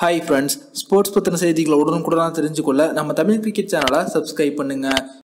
hi friends sports பற்றின செய்திகளை உடனுக்குடனாக தெரிஞ்சுக்கொள்ள நம்ம தமிழ் கிரிக்கெட் சேனலை சப்ஸ்கிரைப் பண்ணுங்க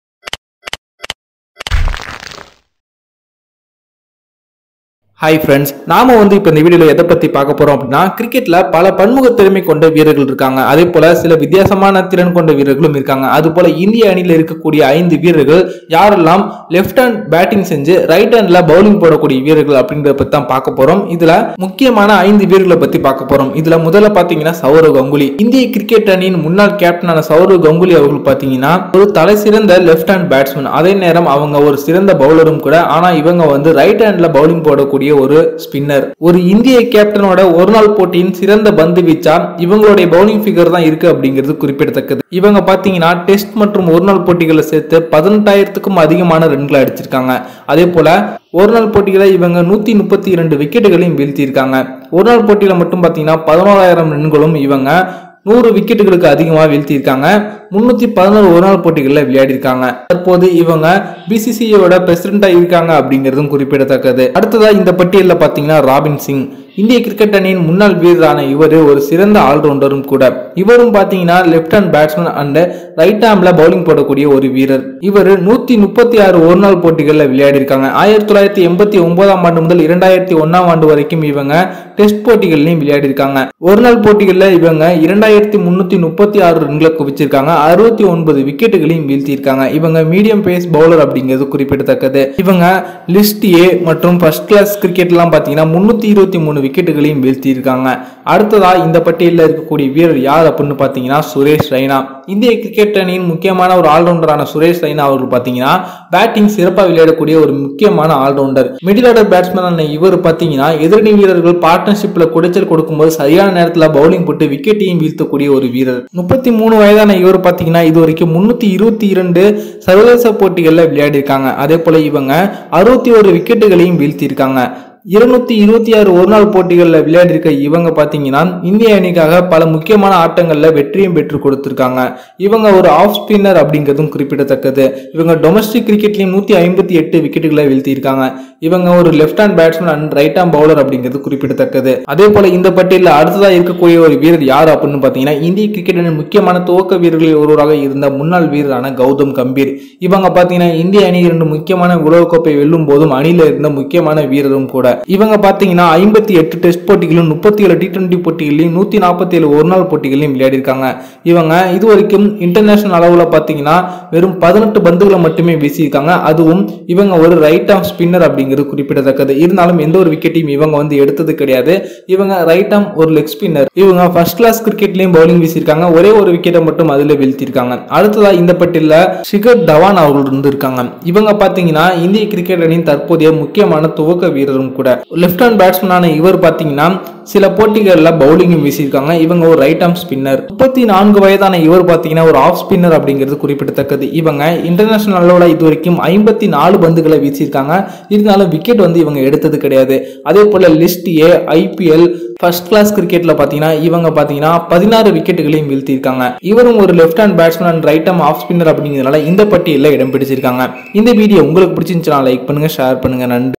ஹாய் ஃப்ரெண்ட்ஸ் நாம வந்து இப்போ இந்த வீடியோவில் எதை பற்றி பார்க்க போகிறோம் அப்படின்னா கிரிக்கெட்டில் பல பன்முக திறமை கொண்ட வீரர்கள் இருக்காங்க அதே போல் சில வித்தியாசமான திறன் கொண்ட வீரர்களும் இருக்காங்க அது போல் இந்திய அணியில் இருக்கக்கூடிய ஐந்து வீரர்கள் யாரெல்லாம் லெஃப்ட் ஹேண்ட் பேட்டிங் செஞ்சு ரைட் ஹேண்டில் பவுலிங் போடக்கூடிய வீரர்கள் அப்படின்றத பற்றி தான் பார்க்க போகிறோம் இதில் முக்கியமான ஐந்து வீரர்களை பற்றி பார்க்க போகிறோம் இதில் முதல்ல பார்த்தீங்கன்னா சௌரவ் கங்குலி இந்திய கிரிக்கெட் அணியின் முன்னாள் கேப்டனான சௌரவ் கங்குலி அவர்கள் பார்த்தீங்கன்னா ஒரு தலை சிறந்த லெஃப்ட் ஹேண்ட் பேட்ஸ்மேன் அதே நேரம் அவங்க ஒரு சிறந்த பவுலரும் கூட ஆனால் இவங்க வந்து ரைட் ஹேண்டில் பவுலிங் போடக்கூடிய ஒரு ஸ்பின்னர் ஒரு இந்திய கேப்டனோட ஒரு நாள் போட்டியின் சிறந்த பந்து வீச்சா இவங்களுடைய பவுலிங் ஃபிகர் தான் இருக்கு அப்படிங்கிறது குறிப்பிடத்தக்கது இவங்க பாத்தீங்கன்னா டெஸ்ட் மற்றும் ஒரு நாள் போட்டிகளை சேர்த்து பதினெட்டாயிரத்துக்கும் அதிகமான ரன்களை அடிச்சிருக்காங்க அதே போல ஒரு நாள் போட்டிகளை இவங்க நூத்தி முப்பத்தி இரண்டு விக்கெட்டுகளையும் வீழ்த்தியிருக்காங்க ஒரு நாள் போட்டியில மட்டும் பாத்தீங்கன்னா பதினோராயிரம் ரன்களும் இவங்க நூறு விக்கெட்டுகளுக்கு அதிகமாக வீழ்த்தியிருக்காங்க முன்னூத்தி பதினோரு ஒரு நாள் போட்டிகளில் விளையாடிருக்காங்க தற்போது இவங்க பிசிசிஐயோட பிரசிடண்டா இருக்காங்க அப்படிங்கிறதும் குறிப்பிடத்தக்கது அடுத்ததா இந்த பட்டியலில் பார்த்தீங்கன்னா ராபின் சிங் இந்திய கிரிக்கெட் அணியின் முன்னாள் வீரரான இவர் ஒரு சிறந்த ஆல்ரவுண்டரும் கூட இவரும் பார்த்தீங்கன்னா left hand batsman and right ஹேம்ல பவுலிங் போடக்கூடிய ஒரு வீரர் இவர் நூத்தி முப்பத்தி ஆறு ஒரு நாள் போட்டிகளில் விளையாடி இருக்காங்க ஆயிரத்தி தொள்ளாயிரத்தி எண்பத்தி ஒன்பதாம் ஆண்டு முதல் இரண்டாயிரத்தி ஒன்னாம் ஆண்டு வரைக்கும் இவங்க டெஸ்ட் போட்டிகள்லையும் விளையாடி இருக்காங்க ஒரு நாள் போட்டிகளில் இவங்க இரண்டாயிரத்தி முன்னூத்தி முப்பத்தி ஆறு ரன்களை குவிச்சிருக்காங்க அறுபத்தி ஒன்பது விக்கெட்டுகளையும் வீழ்த்தியிருக்காங்க இவங்க மீடியம் பேஸ் பவுலர் அப்படிங்கிறது குறிப்பிடத்தக்கது இவங்க லிஸ்ட் ஏ மற்றும் ஃபர்ஸ்ட் கிளாஸ் கிரிக்கெட்லாம் பார்த்தீங்கன்னா முன்னூத்தி இருபத்தி மூணு விக்கெட்டுகளையும் வீழ்த்தியிருக்காங்க அடுத்ததா இந்த பட்டியலில் இருக்கக்கூடிய வீரர் யார் அப்படின்னு பார்த்தீங்கன்னா சுரேஷ் ரெய்னா இந்திய கிரிக்கெட் அணியின் முக்கியமான ஒரு ஆல்ரவுண்டரான சுரேஷ் ரெய்னா அவர்கள் பார்த்தீங்கன்னா பேட்டிங் சிறப்பாக விளையாடக்கூடிய ஒரு முக்கியமான ஆல்ரவுண்டர் மிடில் ஆர்டர் பேட்ஸ்மேனான இவர் பார்த்தீங்கன்னா எதிரணி வீரர்கள் பார்ட்னர்ஷிப்பில் குடைச்சல் கொடுக்கும்போது சரியான நேரத்தில் பவுலிங் போட்டு விக்கெட்டையும் வீழ்த்தக்கூடிய ஒரு வீரர் முப்பத்தி மூணு வயதான இவர் பார்த்தீங்கன்னா இது வரைக்கும் முன்னூத்தி இருபத்தி இரண்டு சர்வதேச போட்டிகளில் விளையாடிருக்காங்க அதே போல இவங்க அறுபத்தி ஒரு விக்கெட்டுகளையும் வீழ்த்தியிருக்காங்க இருநூத்தி இருபத்தி ஆறு ஒரு நாள் போட்டிகளில் விளையாடிருக்க இவங்க பார்த்தீங்கன்னா இந்திய அணிக்காக பல முக்கியமான ஆட்டங்களில் வெற்றியும் பெற்று கொடுத்துருக்காங்க இவங்க ஒரு ஆஃப் ஸ்பின்னர் அப்படிங்கிறதும் குறிப்பிடத்தக்கது இவங்க டொமஸ்டிக் கிரிக்கெட்லையும் நூற்றி ஐம்பத்தி எட்டு விக்கெட்டுகளை வீழ்த்தியிருக்காங்க இவங்க ஒரு left hand batsman and right hand bowler அப்படிங்கிறது குறிப்பிடத்தக்கது அதே போல இந்த பட்டியலில் அடுத்ததாக இருக்கக்கூடிய ஒரு வீரர் யார் அப்படின்னு பார்த்தீங்கன்னா இந்திய கிரிக்கெட் அணியின் முக்கியமான துவக்க வீரர்களில் ஒருவராக இருந்த முன்னாள் வீரரான கௌதம் கம்பீர் இவங்க பார்த்தீங்கன்னா இந்திய அணி இரண்டு முக்கியமான உலகக்கோப்பை வெல்லும் போதும் அணியில் இருந்த முக்கியமான வீரரும் கூட இவங்க பார்த்தீங்கன்னா ஐம்பத்தி எட்டு டெஸ்ட் போட்டிகளும் முப்பத்தி ஏழு டி டுவெண்ட்டி போட்டிகளையும் நூற்றி நாற்பத்தி ஏழு ஒரு நாள் போட்டிகளையும் விளையாடிருக்காங்க இவங்க இது வரைக்கும் இன்டர்நேஷனல் அளவில் பார்த்தீங்கன்னா வெறும் பதினெட்டு பந்துகளை மட்டுமே வீசியிருக்காங்க அதுவும் இவங்க ஒரு ரைட் ஆம் ஸ்பின்னர் அப்படிங்கிறது குறிப்பிடத்தக்கது இருந்தாலும் எந்த ஒரு விக்கெட்டையும் இவங்க வந்து எடுத்தது கிடையாது இவங்க ரைட் ஆம் ஒரு லெக் ஸ்பின்னர் இவங்க ஃபர்ஸ்ட் கிளாஸ் கிரிக்கெட்லயும் பவுலிங் வீசியிருக்காங்க ஒரே ஒரு விக்கெட்டை மட்டும் அதில் வீழ்த்திருக்காங்க அடுத்ததா இந்த பட்டியலில் ஷிகர் தவான் அவர்கள் இருந்திருக்காங்க இவங்க பார்த்தீங்கன்னா இந்திய கிரிக்கெட் அணியின் தற்போதைய முக்கியமான துவக்க வீரரும் கூட லெஃப்ட் ஹேண்ட் பேட்ஸ்மேனான இவர் பார்த்தீங்கன்னா சில போட்டிகளில் பவுலிங்கும் வீசியிருக்காங்க இவங்க ஒரு ரைட் ஆம் ஸ்பின்னர் முப்பத்தி நான்கு வயதான இவர் பார்த்தீங்கன்னா ஒரு ஆஃப் ஸ்பின்னர் அப்படிங்கிறது குறிப்பிடத்தக்கது இவங்க இன்டர்நேஷனல் அளவில் இது வரைக்கும் ஐம்பத்தி நாலு பந்துகளை வீசியிருக்காங்க இருந்தாலும் விக்கெட் வந்து இவங்க எடுத்தது கிடையாது அதே போல list A IPL first class கிரிக்கெட்ல பார்த்தீங்கன்னா இவங்க பார்த்தீங்கன்னா பதினாறு விக்கெட்டுகளையும் வீழ்த்தியிருக்காங்க இவரும் ஒரு left hand batsman and right arm off spinner அப்படிங்கிறதுனால இந்த பட்டியலில் இடம் பிடிச்சிருக்காங்க இந்த வீடியோ உங்களுக்கு பிடிச்சிருந்துச்சுன்னா லைக் பண்ணுங்க ஷேர் பண்ணுங்க நன்றி